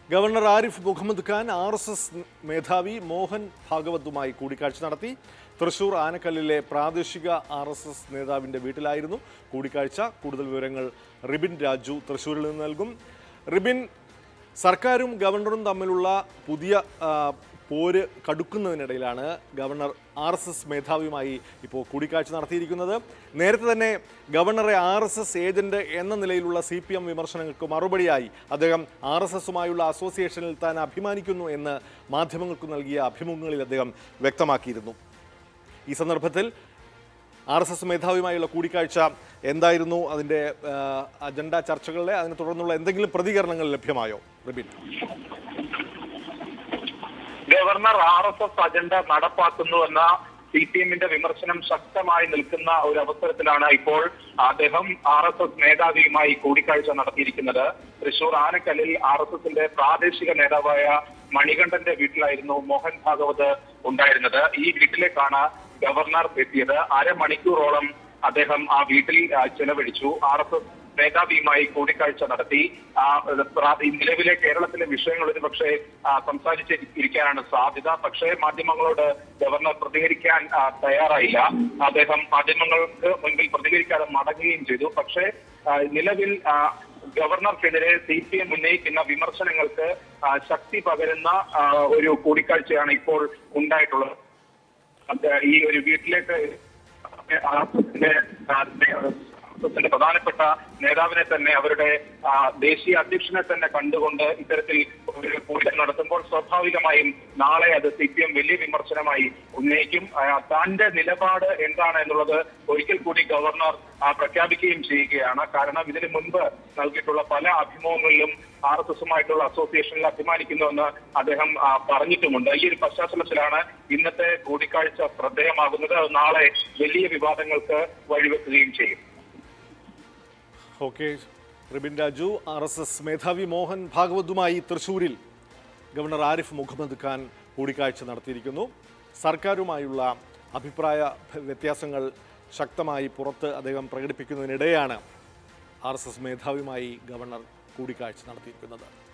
governor Arif Mohammad Khan R S S മേധാവി മോഹൻ ഭാഗവതുമായി കൂടിക്കാഴ്ച നടത്തി തൃശൂർ ആനക്കല്ലിലെ പ്രാദേശിക ആർ എസ് എസ് നേതാവിൻ്റെ വീട്ടിലായിരുന്നു കൂടിക്കാഴ്ച കൂടുതൽ വിവരങ്ങൾ റിബിൻ രാജു തൃശൂരിൽ നിന്ന് നൽകും റിബിൻ സർക്കാരും ഗവർണറും തമ്മിലുള്ള പുതിയ ആ, പോര് കടുക്കുന്നതിനിടയിലാണ് ഗവർണർ ആർ എസ് എസ് മേധാവിയുമായി ഇപ്പോൾ കൂടിക്കാഴ്ച നടത്തിയിരിക്കുന്നത് നേരത്തെ തന്നെ ഗവർണറെ ആർ എസ് എസ് ഏജന്റ് എന്ന നിലയിലുള്ള സി പി എം വിമർശനങ്ങൾക്ക് മറുപടിയായി അദ്ദേഹം ആർ എസ് എസുമായുള്ള അസോസിയേഷനിൽ താൻ അഭിമാനിക്കുന്നു എന്ന് മാധ്യമങ്ങൾക്ക് നൽകിയ അഭിമുഖങ്ങളിൽ അദ്ദേഹം വ്യക്തമാക്കിയിരുന്നു ഈ സന്ദർഭത്തിൽ ആർ എസ് എസ് മേധാവിയുമായുള്ള കൂടിക്കാഴ്ച എന്തായിരുന്നു അതിൻ്റെ ആ, അജണ്ട ചർച്ചകളിലെ അതിനെ തുടർന്നുള്ള എന്തെങ്കിലും പ്രതികരണങ്ങൾ ലഭ്യമായോ Ribin governor R S S agenda നടപ്പാക്കുന്നുവെന്ന സി പി എമ്മിന്റെ വിമർശനം ശക്തമായി നിൽക്കുന്ന ഒരു അവസരത്തിലാണ് ഇപ്പോൾ അദ്ദേഹം ആർ എസ് എസ് മേധാവിയുമായി കൂടിക്കാഴ്ച നടത്തിയിരിക്കുന്നത് തൃശൂർ ആനക്കല്ലിൽ ആർ എസ് എസിന്റെ പ്രാദേശിക നേതാവായ മണികണ്ഠന്റെ വീട്ടിലായിരുന്നു മോഹൻ ഭാഗവത് ഉണ്ടായിരുന്നത് ഈ വീട്ടിലേക്കാണ് ഗവർണർ എത്തിയത് അരമണിക്കൂറോളം അദ്ദേഹം ആ വീട്ടിൽ ആ, ചെലവഴിച്ചു ആർ എസ് എസ് മേധാവിയുമായി കൂടിക്കാഴ്ച നടത്തി ആ, ഇത് പ്ര- ഈ നിലവിലെ കേരളത്തിലെ വിഷയങ്ങൾ ഒരു പക്ഷേ സംസാരിച്ച് ഇരിക്കാനാണ് സാധ്യത പക്ഷേ മാധ്യമങ്ങളോട് ഗവർണർ പ്രതികരിക്കാൻ ആ, തയ്യാറായില്ല അദ്ദേഹം മാധ്യമങ്ങൾക്ക് മുൻപിൽ പ്രതികരിക്കാതെ മടങ്ങുകയും ചെയ്തു പക്ഷേ ആ, നിലവിൽ ആ, ഗവർണർക്കെതിരെ സി പി എം ഉന്നയിക്കുന്ന വിമർശനങ്ങൾക്ക് ആ, ശക്തി പകരുന്ന ആ, ഒരു കൂടിക്കാഴ്ചയാണ് ഇപ്പോൾ ഉണ്ടായിട്ടുള്ളത് അത് ഈ ഒരു വീട്ടിലേക്ക് ആർഎസ്എസിന്റെ ആർഎസ്എസിന്റെ പ്രധാനപ്പെട്ട നേതാവിനെ തന്നെ അവരുടെ ആ, ദേശീയ അധ്യക്ഷനെ തന്നെ കണ്ടുകൊണ്ട് ഇത്തരത്തിൽ ഒരു കൂട്ടം നടത്തുമ്പോൾ സ്വാഭാവികമായും നാളെ അത് സി പി എം വലിയ വിമർശനമായി ഉന്നയിക്കും ആ, തന്റെ നിലപാട് എന്താണ് എന്നുള്ളത് ഒരിക്കൽ കൂടി ഗവർണർ ആ, പ്രഖ്യാപിക്കുകയും ചെയ്യുകയാണ് കാരണം ഇതിനു മുൻപ് നൽകിയിട്ടുള്ള പല അഭിമുഖങ്ങളിലും ആർ എസ് എസുമായിട്ടുള്ള അസോസിയേഷനിൽ അഭിമാനിക്കുന്നുവെന്ന് അദ്ദേഹം ആ, പറഞ്ഞിട്ടുമുണ്ട് ഈ ഒരു പശ്ചാത്തലത്തിലാണ് ഇന്നത്തെ കൂടിക്കാഴ്ച ശ്രദ്ധേയമാകുന്നത് അത് നാളെ വലിയ വിവാദങ്ങൾക്ക് വഴിവെക്കുകയും ചെയ്യും okay Ribin Raju R S S മേധാവി മോഹൻ ഭാഗവതുമായി തൃശൂരിൽ ഗവർണർ ആരിഫ് മുഹമ്മദ് ഖാൻ കൂടിക്കാഴ്ച നടത്തിയിരിക്കുന്നു സർക്കാരുമായുള്ള അഭിപ്രായ വ്യത്യാസങ്ങൾ ശക്തമായി പുറത്ത് അദ്ദേഹം പ്രകടിപ്പിക്കുന്നതിനിടെയാണ് ആർ എസ് എസ് മേധാവിയുമായി ഗവർണർ കൂടിക്കാഴ്ച നടത്തിയിരിക്കുന്നത്